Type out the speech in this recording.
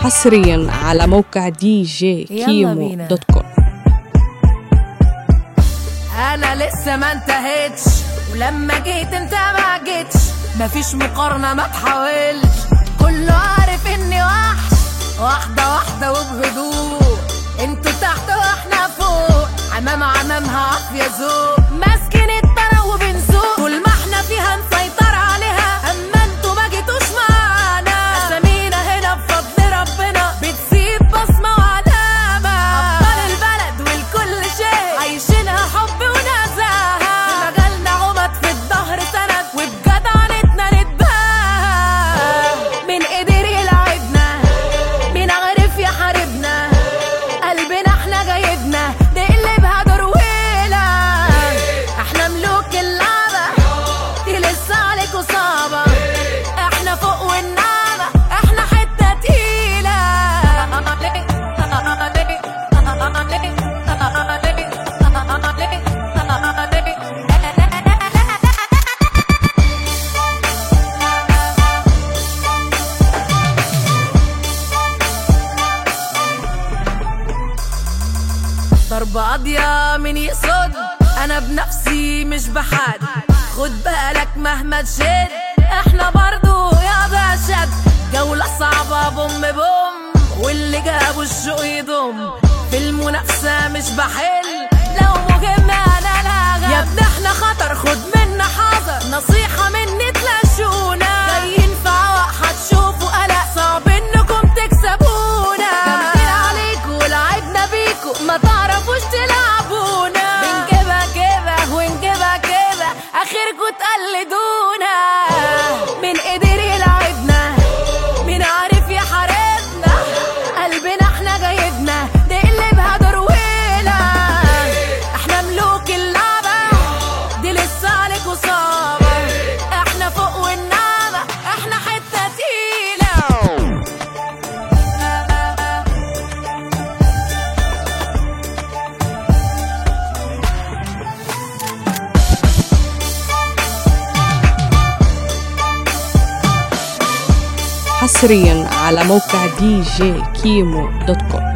حصريا على موقع دي جي يلا كيمو بينا. دوت كوم انا لسه ما انتهيتش ولما جيت انت ما جيتش مفيش مقارنة ما تحاولش كله عارف اني وحش واحدة واحدة وبهدوء انتوا تحت واحنا فوق عمام عمامها عافية ذوق ماسكين الطرا وبنسوق طول ما احنا فيها نسيطر عليها اما انتوا ما جيتوش معانا اسامينا هنا بفضل ربنا بتسيب بصمة وعلامة ابطال البلد والكل شيء عايشينها حب ونزاهة في مجالنا عمد في الظهر سند وبجدعنتنا نتباهى من قدر يلعبنا مين عارف يحاربنا قلبنا احنا جايبنا نقلبها درويلة احنا ملوك اللعبة دي لسه عليكوا صعبة احنا فوق والنعمة احنا حتة تقيلة ضربة قاضية من يقصد أنا بنفسي مش بحد خد بالك مهما تشد احنا برضو يا باشد جولة صعبة بوم بوم واللي جابوا الشوق يضم في المنافسة مش بحل لو مهم أنا لا يا ابني احنا خطر خد منا حذر نصيحة مني تلاشونا جايين في عوق هتشوفوا قلق صعب انكم تكسبونا جامدين عليكوا لعبنا بيكوا ما تعرفوش تلعبونا بنجيبها كده ونجيبها كده اخركوا تقلدونا من قدر يلعبنا مين عارف يحاربنا قلبنا احنا جايبنا نقلبها درويلة احنا ملوك اللعبة دي لسه عليكوا صعبة احنا فوق والنعمة احنا حتة تقيلة حصريا على موقع دي جي كيمو دوت كوم